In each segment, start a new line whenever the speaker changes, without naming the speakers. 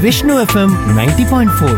Vishnu FM ninety point four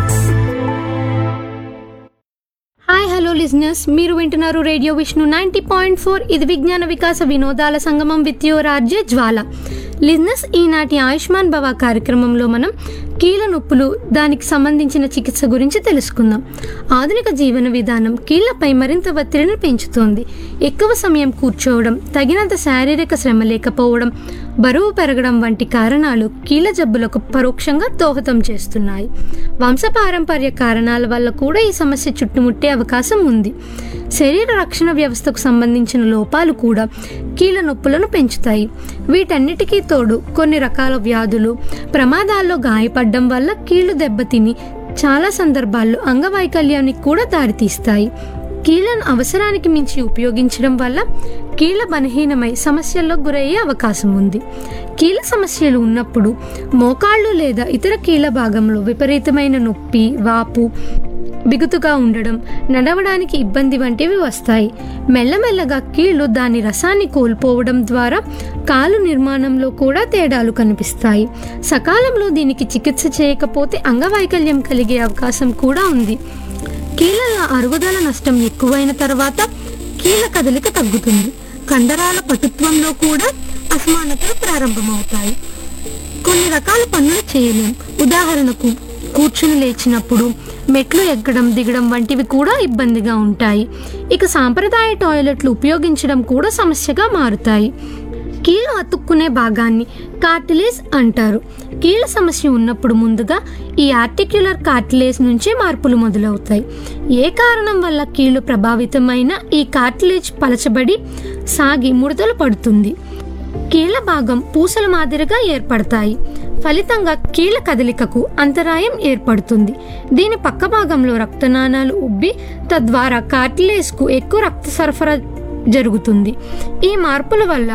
hi hello listeners మీరు వింటున్నారు radio Vishnu ninety point four ఇది విజ్ఞాన వికాస వినోదాల సంగమం with your RJ Jwala listeners ఈనాటి ఆయుష్మాన్ భవ కార్యక్రమంలో మనం కీళ్ళ నొప్పులు దానికి సంబంధించిన చికిత్స గురించి తెలుసుకుందాం ఆధునిక జీవన విధానం కీళ్లపై మరింత ఒత్తిడిని పెంచుతోంది ఎక్కువ సమయం కూర్చోవడం తగినంత శారీరక శ్రమ లేకపోవడం బరువు పెరగడం వంటి కారణాలు కీళ్ళ జబ్బులకు పరోక్షంగా దోహదం చేస్తున్నాయి వంశపారంపర్య కారణాల వల్ల కూడా ఈ సమస్య చుట్టుముట్టే అవకాశం ఉంది శరీర రక్షణ వ్యవస్థకు సంబంధించిన లోపాలు కూడా కీళ్ళ నొప్పులను పెంచుతాయి వీటన్నిటికీ తోడు కొన్ని రకాల వ్యాధులు ప్రమాదాల్లో గాయపడడం వల్ల కీళ్లు దెబ్బతిని చాలా సందర్భాల్లో అంగవైకల్యానికి కూడా దారితీస్తాయి కీళ్ళను అవసరానికి మించి ఉపయోగించడం వల్ల కీళ్ళ బలహీనమై సమస్యల్లో గురయ్యే అవకాశం ఉంది కీళ్ళ సమస్యలు ఉన్నప్పుడు మోకాళ్ళు లేదా ఇతర కీళ్ళ భాగంలో విపరీతమైన నొప్పి వాపు బిగుతుగా ఉండడం నడవడానికి ఇబ్బంది వంటివి వస్తాయి మెల్లమెల్లగా కీళ్ళు దాని రసాన్ని కోల్పోవడం ద్వారా కాలు నిర్మాణంలో కూడా తేడాలు కనిపిస్తాయి సకాలంలో దీనికి చికిత్స చేయకపోతే అంగవైకల్యం కలిగే అవకాశం కూడా ఉంది కీళ్ళ అరుగుదల నష్టం ఎక్కువైన తర్వాత కీళ్ళ కదలిక తగ్గుతుంది కండరాల పటుత్వంలో కూడా అసమానతలు ప్రారంభమవుతాయి కొన్ని రకాల పనులు చేయలేం ఉదాహరణకు కూర్చుని లేచినప్పుడు మెట్లు ఎక్కడం దిగడం వంటివి కూడా ఇబ్బందిగా ఉంటాయి ఇక సాంప్రదాయ టాయిలెట్లు ఉపయోగించడం కూడా సమస్యగా మారుతాయి కీళ్ళు అతుక్కునే భాగాన్ని కార్టిలేజ్ అంటారు కీళ్ళ సమస్య ఉన్నప్పుడు ముందుగా ఈ ఆర్టిక్యులర్ కార్టిలేజ్ నుంచే మార్పులు మొదలవుతాయి ఏ కారణం వల్ల కీళ్ళు ప్రభావితమైన ఈ కార్టిలేజ్ పలచబడి సాగి ముడతలు పడుతుంది కీళ్ళ భాగం పూసల మాదిరిగా ఏర్పడతాయి ఫలితంగా కీళ్ళ కదలికకు అంతరాయం ఏర్పడుతుంది దీని పక్క భాగంలో రక్తనాళాలు ఉబ్బి తద్వారా కార్టిలేజ్కు ఎక్కువ రక్త సరఫరా జరుగుతుంది ఈ మార్పుల వల్ల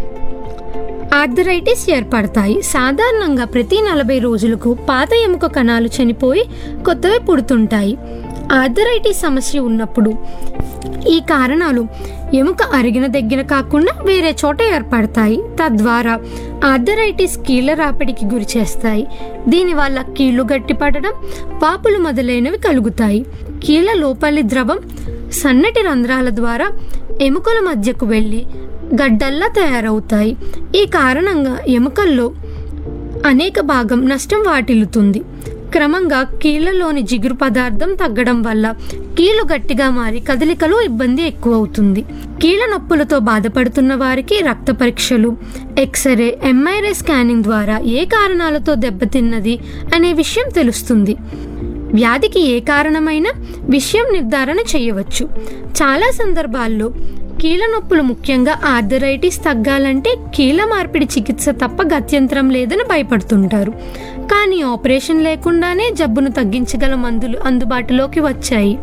ఆర్థరైటిస్ ఏర్పడతాయి సాధారణంగా ప్రతి నలభై రోజులకు పాత ఎముక కణాలు చనిపోయి కొత్తవి పుడుతుంటాయి ఆర్థరైటిస్ సమస్య ఉన్నప్పుడు ఈ కారణాలు ఎముక అరిగిన దగ్గర కాకుండా వేరే చోట ఏర్పడతాయి తద్వారా ఆర్థరైటిస్ కీళ్ళ రాపిడికి గురి చేస్తాయి దీనివల్ల కీళ్లు గట్టిపడడం వాపులు మొదలైనవి కలుగుతాయి కీళ్ళ లోపలి ద్రవం సన్నటి రంధ్రాల ద్వారా ఎముకల మధ్యకు వెళ్ళి గడ్డల్లా తయారవుతాయి ఈ కారణంగా ఎముకల్లో అనేక భాగం నష్టం వాటిల్లుతుంది క్రమంగా కీళ్ళలోని జిగురు పదార్థం తగ్గడం వల్ల కీళ్ళు గట్టిగా మారి కదలికలో ఇబ్బంది ఎక్కువ అవుతుంది కీళ్ళ నొప్పులతో బాధపడుతున్న వారికి రక్త పరీక్షలు ఎక్స్రే ఎంఐఆర్ఐ స్కానింగ్ ద్వారా ఏ కారణాలతో దెబ్బతిన్నది అనే విషయం తెలుస్తుంది వ్యాధికి ఏ కారణమైన విషయం నిర్ధారణ చేయవచ్చు చాలా సందర్భాల్లో కీళ్ళ నొప్పులు ముఖ్యంగా ఆర్థరైటిస్ తగ్గాలంటే కీళ్ళ మార్పిడి చికిత్స తప్ప గత్యంతరం లేదని భయపడుతుంటారు కానీ ఆపరేషన్ లేకుండానే జబ్బును తగ్గించగల మందులు అందుబాటులోకి వచ్చాయి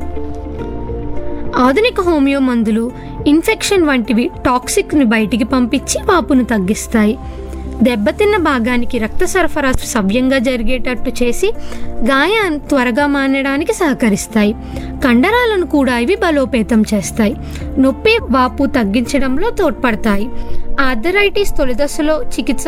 ఆధునిక హోమియో మందులు ఇన్ఫెక్షన్ వంటివి టాక్సిక్ని బయటికి పంపించి వాపును తగ్గిస్తాయి దెబ్బతిన్న భాగానికి రక్త సరఫరా సవ్యంగా జరిగేటట్టు చేసి గాయాన్ని త్వరగా మానడానికి సహకరిస్తాయి కండరాలను కూడా ఇవి బలోపేతం చేస్తాయి నొప్పి వాపు తగ్గించడంలో తోడ్పడతాయి ఆర్థరైటిస్ తొలి దశలో చికిత్స